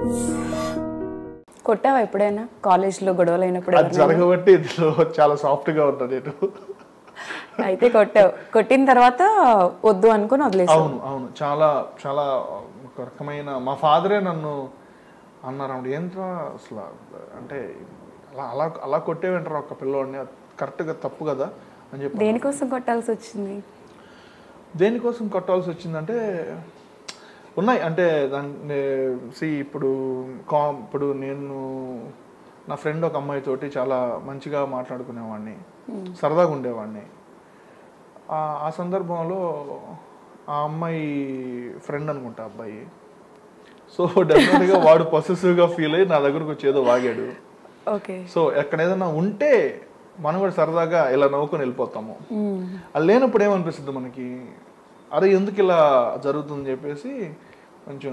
కొట్టావా ఎప్పుడైనా కాలేజ్లో గొడవలు అయినప్పుడు అది జరగబట్టి ఇందులో చాలా సాఫ్ట్ గా ఉన్నా నేను అయితే కొట్టావు కొట్టిన తర్వాత వద్దు అనుకుని వదిలేసావు అవును అవును చాలా చాలా ఒక రకమైన మా ఫాదరే నన్ను అన్నారు ఏంట్రా అసలు అంటే అలా అలా అలా కొట్టేవేంటారా ఒక పిల్లోడిని కరెక్ట్గా తప్పు కదా అని చెప్పి దేనికోసం కొట్టాల్సి వచ్చింది దేనికోసం కొట్టాల్సి వచ్చిందంటే ఉన్నాయి అంటే దాన్ని సి ఇప్పుడు కా ఇప్పుడు నేను నా ఫ్రెండ్ ఒక అమ్మాయితోటి చాలా మంచిగా మాట్లాడుకునేవాడిని సరదాగా ఉండేవాడిని ఆ- ఆ సందర్భంలో ఆ అమ్మాయి ఫ్రెండ్ అనుకుంటా అబ్బాయి సో డెఫినెట్గా వాడు పొసెసివ్గా ఫీల్ అయ్యి నా దగ్గరకు వచ్చి ఏదో వాగాడు ఓకే సో ఎక్కడ ఏదైనా ఉంటే మనం కూడా సరదాగా ఇలా నవ్వుకొని వెళ్ళిపోతాము అది లేనప్పుడు ఏమనిపిస్తుంది మనకి అరే ఎందుకు ఇలా జరుగుతుంది చెప్పేసి కొంచెం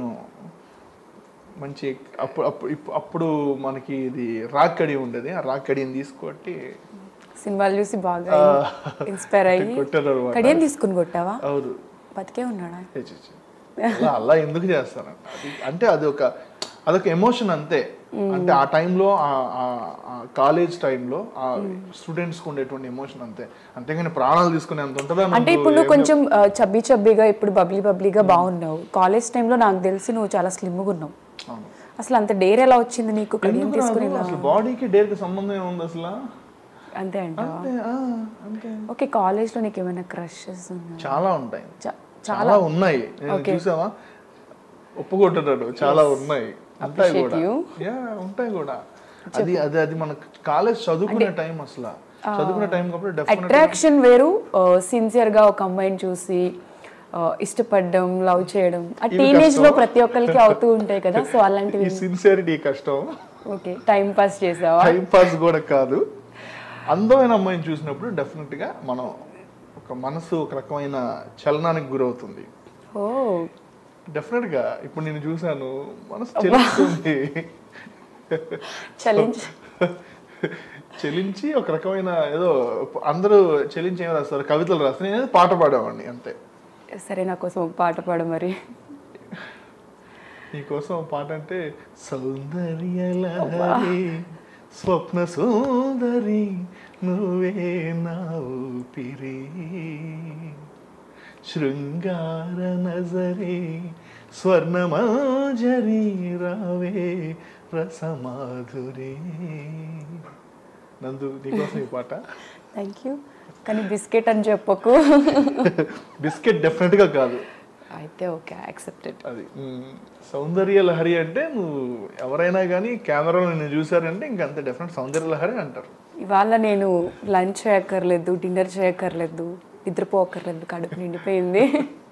మంచి అప్పుడు అప్పుడు ఇప్పు- అప్పుడు మనకి ఇది రాక్కడి ఉండేది ఆ రాక్కడిని తీసుకొట్టి సినిమాలు చూసి బాగా ఇన్స్పైర్ అయ్యి కొట్టారు అనమాట కడియం తీసుకుని కొట్టావా అవును బతికే ఉన్నాడా ఏ చి, చి. అలా అలా ఎందుకు చేస్తారంట అది అంటే అది ఒక అదొక ఎమోషన్ అంతే అంటే ఆ టైంలో ఆ కాలేజ్ టైంలో ఆ స్టూడెంట్స్ కి ఉండేటువంటి ఎమోషన్ అంతే అంతేగాని ప్రాణాలు తీసుకునే అంత ఉంటుందా అంటే ఇప్పుడు నువ్వు కొంచెం ఆ, చబ్బీ చబ్బీగా ఇప్పుడు బబ్లీ బబ్లీగా బాగున్నావు కాలేజ్ టైంలో నాకు తెలిసి నువ్వు చాలా స్లిమ్గా ఉన్నావు అవును. అసలు అంత డేర్ ఎలా వచ్చింది నీకు కడియం ఎందుకు తీసుకుని రాదు? అసలు బాడీకి డేర్ కి సంబంధం ఏముంది అసలు అంతే అంటావా అంతే ఆ, అంతే ఓకే కాలేజ్లో నీకు ఏమైనా క్రషెస్ ఉన్నా చాలా ఉంటాయి చా- చాలా ఉన్నాయి నేను చూసావా ఒప్పుకుంటున్నాడు చాలా ఉన్నాయి ఉంటాయి కూడా you. యా ఉంటాయి కూడా అది అది అది మన కాలేజ్ చదువుకునే టైం అసలు చదువుకునే టైం కాబట్టి డెఫినెట్ అట్రాక్షన్ వేరు సిన్సియర్ గా ఒక అమ్మాయిని చూసి ఆ, ఇష్టపడడం లవ్ చేయడం ఆ టీనేజ్ లో ప్రతి ఒక్కరికి అవుతూ ఉంటాయి కదా సో అలాంటివి ఈ సిన్సియరిటీ కష్టం ఓకే టైం పాస్ చేసావా టైం పాస్ కూడా కాదు అందమైన అమ్మాయిని చూసినప్పుడు డెఫినెట్ గా మనం ఒక మనసు ఒక రకమైన చలనానికి గురవుతుంది ఓ డెఫినెట్ గా ఇప్పుడు నేను చూసాను మనసు చెల్లిస్తుంది చలించ్ చెలించి ఒక రకమైన ఏదో అందరూ చెలించి ఏం రాస్తారు కవితలు రాస్తారు నేను ఏదో పాట పాడేవాడిని అంతే సరే నా కోసం ఒక పాట పాడు మరి నీకోసం పాట అంటే సౌందర్య లహరి స్వప్న సుందరి నువ్వే నా ఊపిరి శృంగార నజరి స్వర్ణమాజరి రావే రసమాధురి నందు నీకోసం ఈ పాట థ్యాంక్ యూ కానీ బిస్కెట్ అని చెప్పకు బిస్కెట్ డెఫినెట్ గా కాదు అయితే ఓకే యాక్సెప్టెడ్ అది మ్, సౌందర్య లహరి అంటే నువ్వు ఎవరైనా కానీ కెమెరాలో నిన్ను చూసారంటే ఇంక అంతే డెఫినెట్ సౌందర్య లహరి అంటారు ఇవాళ నేను లంచ్ చేయక్కర్లేదు డిన్నర్ చేయక్కర్లేదు నిద్రపోక్కర్లేదు కడుపు నిండిపోయింది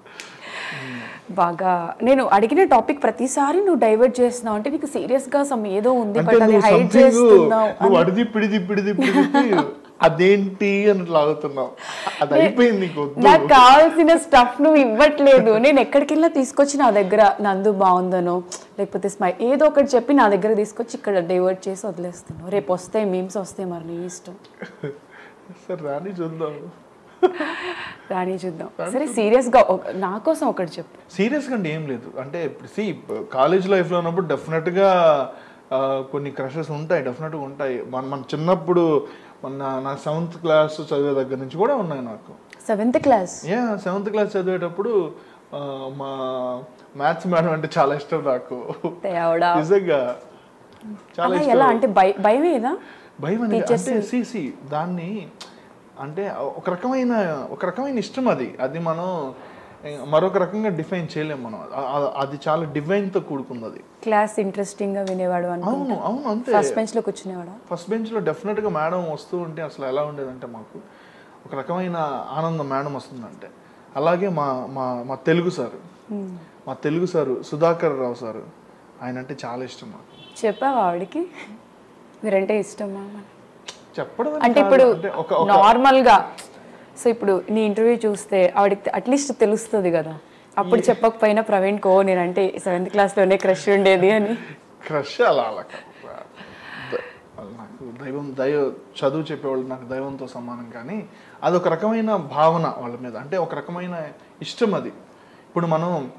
బాగా నేను అడిగిన టాపిక్ ప్రతిసారి నువ్వు డైవర్ట్ చేస్తున్నావు అంటే నీకు సీరియస్ గా సమ్ ఏదో ఉంది అంటే బట్ అది నువ్వు హైడ్ సంథింగ్ చేస్తున్నావు నువ్వు అడిది పిడిది పిడిది పిడిది అదేంటి అని లాగుతున్నావు అది అయిపోయింది నీకు వద్దు నాకు కావాల్సిన స్టఫ్ నువ్వు ఇవ్వట్లేదు నేను ఎక్కడికి వెళ్ళినా తీసుకొచ్చి నా దగ్గర నందు బాగుందనో లేకపోతే స్మై ఏదో ఒకటి చెప్పి నా దగ్గర తీసుకొచ్చి ఇక్కడ డైవర్ట్ చేసి వదిలేస్తున్నావు రేపు వస్తాయి మీమ్స్ వస్తాయి మరి నీ ఇష్టం సరే రాని చూద్దాం రాణి చూద్దాం సరే సీరియస్ గా ఒక- నా కోసం ఒకటి చెప్పు సీరియస్ గా అంటే ఏం లేదు అంటే సి కాలేజ్ లైఫ్ లో ఉన్నప్పుడు డెఫినెట్ గా ఆ, కొన్ని క్రషెస్ ఉంటాయి డెఫినెట్ గా ఉంటాయి మన మన చిన్నప్పుడు మన నా సెవెంత్ క్లాస్ చదివే దగ్గర నుంచి కూడా ఉన్నాయి నాకు seventh class yeah seventh class చదివేటప్పుడు ఆ, మా మ్యాథ్స్ మేడం అంటే చాలా ఇష్టం నాకు దేవుడా నిజంగా చాలా అలా ఇష్టం ఎలా అంటే భయ భయం ఏదా భయం అనేది అంటే సి సి దాన్ని అంటే ఒక రకమైన ఒక రకమైన ఇష్టం అది అది మనం ఏ, మరొక రకంగా డిఫైన్ చేయలేం మనం ఆ- ఆ- అది చాలా డివైన్ తో కూడుకుంది అది క్లాస్ ఇంట్రెస్టింగ్ గా వినేవాడు అనుకో అవును అవును అంతే ఫస్ట్ బెంచ్ లో కూర్చునేవాడా ఫస్ట్ బెంచ్ లో డెఫినెట్ గా మేడం వస్తూ ఉంటే అసలు ఎలా ఉండేదంటే మాకు ఒక రకమైన ఆనందం మేడం వస్తుందంటే అలాగే మా మా మా తెలుగు సారు మా తెలుగు సారు సుధాకర్ రావు సారు ఆయన అంటే చాలా ఇష్టం నాకు చెప్పావా ఆవిడకి మీరంటే ఇష్టమా చెప్పడం అని అంటే కాదు. ఇప్పుడు అంటే ఒక ఒక నార్మల్ గా సో ఇప్పుడు నీ ఇంటర్వ్యూ చూస్తే ఆవిడకి అట్లీస్ట్ తెలుస్తుంది కదా అప్పుడు చెప్పకపోయినా ప్రవీణ్ కో నేనంటే సెవెంత్ క్లాస్ లోనే క్రష్ ఉండేది అని క్రష్ అలా అలా కాదు. ద- నాకు దైవం దైవ చదువు చెప్పేవాళ్ళు నాకు దైవంతో సమానం కానీ అది ఒక రకమైన భావన వాళ్ళ మీద అంటే ఒక రకమైన ఇష్టం అది ఇప్పుడు మనం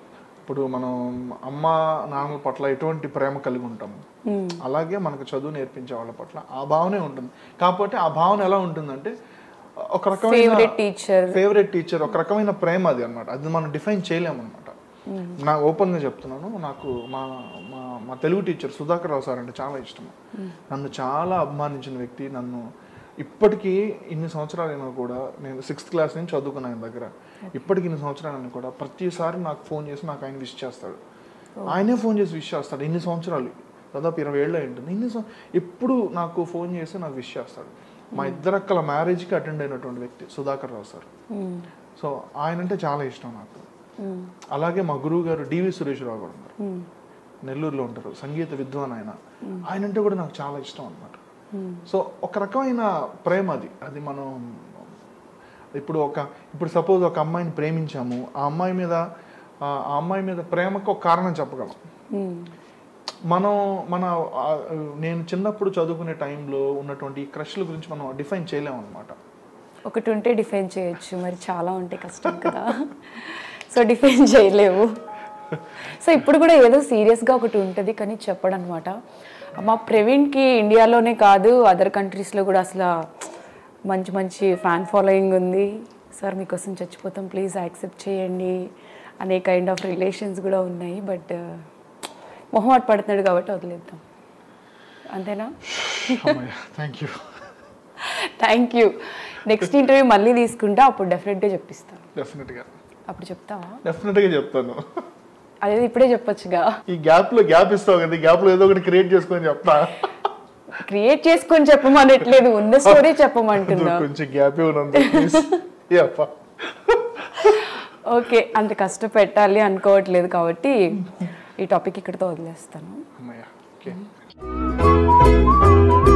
ఇప్పుడు మనం అమ్మ నాన్నల పట్ల ఎటువంటి ప్రేమ కలిగి ఉంటాము అలాగే మనకు చదువు నేర్పించే వాళ్ళ పట్ల ఆ భావనే ఉంటుంది కాకపోతే ఆ భావన ఎలా ఉంటుందంటే ఒక రకమైన ఫేవరెట్ టీచర్ ఫేవరెట్ టీచర్ ఒక రకమైన ప్రేమ అది అనమాట అది మనం డిఫైన్ చేయలేము అనమాట నా ఓపెన్గా చెప్తున్నాను నాకు మా మా మా తెలుగు టీచర్ సుధాకర్ రావు సార్ అంటే చాలా ఇష్టం నన్ను చాలా అభిమానించిన వ్యక్తి నన్ను ఇప్పటికీ ఇన్ని సంవత్సరాలైనా కూడా నేను సిక్స్త్ క్లాస్ నుంచి చదువుకున్నాను ఆయన దగ్గర ఇప్పటికి ఇన్ని సంవత్సరాలైనా కూడా ప్రతిసారి నాకు ఫోన్ చేసి నాకు ఆయన విష్ చేస్తాడు ఆయనే ఫోన్ చేసి విష్ చేస్తాడు ఇన్ని సంవత్సరాలు దాదాపు ఇరవై ఏళ్ళు అయి ఉంటుంది ఇన్ని సం- ఎప్పుడు నాకు ఫోన్ చేసి నాకు విష్ చేస్తాడు మా ఇద్దరక్కల మ్యారేజ్కి అటెండ్ అయినటువంటి వ్యక్తి సుధాకర్ రావు సార్ సో ఆయన అంటే చాలా ఇష్టం నాకు అలాగే మా గురువు గారు డివి సురేశ్వరరావు గారు ఉన్నారు నెల్లూరులో ఉంటారు సంగీత విద్వాన్ ఆయన ఆయన అంటే కూడా నాకు చాలా ఇష్టం అనమాట సో ఒక రకమైన ప్రేమ అది అది మనం ఇప్పుడు ఒక ఇప్పుడు సపోజ్ ఒక అమ్మాయిని ప్రేమించాము ఆ అమ్మాయి మీద ఆ ఆ అమ్మాయి మీద ప్రేమకు ఒక కారణం చెప్పగలం మనం మన ఆ, నేను చిన్నప్పుడు చదువుకునే టైంలో ఉన్నటువంటి ఈ క్రష్ల గురించి మనం డిఫైన్ చేయలేము అనమాట ఒకటి ఉంటే డిఫైన్ చేయొచ్చు మరి చాలా ఉంటే కష్టం కదా సో డిఫైన్ చేయలేవు సో ఇప్పుడు కూడా ఏదో సీరియస్గా ఒకటి ఉంటుంది కానీ చెప్పడం అనమాట మా ప్రవీణ్కి ఇండియాలోనే కాదు అదర్ కంట్రీస్లో కూడా అసలు మంచి మంచి ఫ్యాన్ ఫాలోయింగ్ ఉంది సార్ మీకోసం చచ్చిపోతాం ప్లీజ్ యాక్సెప్ట్ చేయండి అనే కైండ్ ఆఫ్ రిలేషన్స్ కూడా ఉన్నాయి బట్ మొహమాట పడుతున్నాడు కాబట్టి వదిలేద్దాం అంతేనా thank you thank you next interview మళ్ళీ తీసుకుంటా అప్పుడు డెఫినెట్గా చెప్పిస్తాను డెఫినెట్గా అప్పుడు చెప్తావా డెఫినెట్గా చెప్తాను అదే ఇప్పుడే చెప్పొచ్చుగా ఈ గ్యాప్ లో గ్యాప్ ఇస్తావు కదా ఈ గ్యాప్ లో ఏదో ఒకటి క్రియేట్ చేసుకొని చెప్తా క్రియేట్ చేసుకొని చెప్పమనట్లేదు ఉన్న స్టోరీ చెప్పమంటున్నా కొంచెం గ్యాప్ ఇవ్వనందు ప్లీజ్ యప్పా ఓకే అంత కష్టపెట్టాలి అనుకోవట్లేదు కాబట్టి ఈ టాపిక్ ఇక్కడితో వదిలేస్తాను అమ్మయ్య ఓకే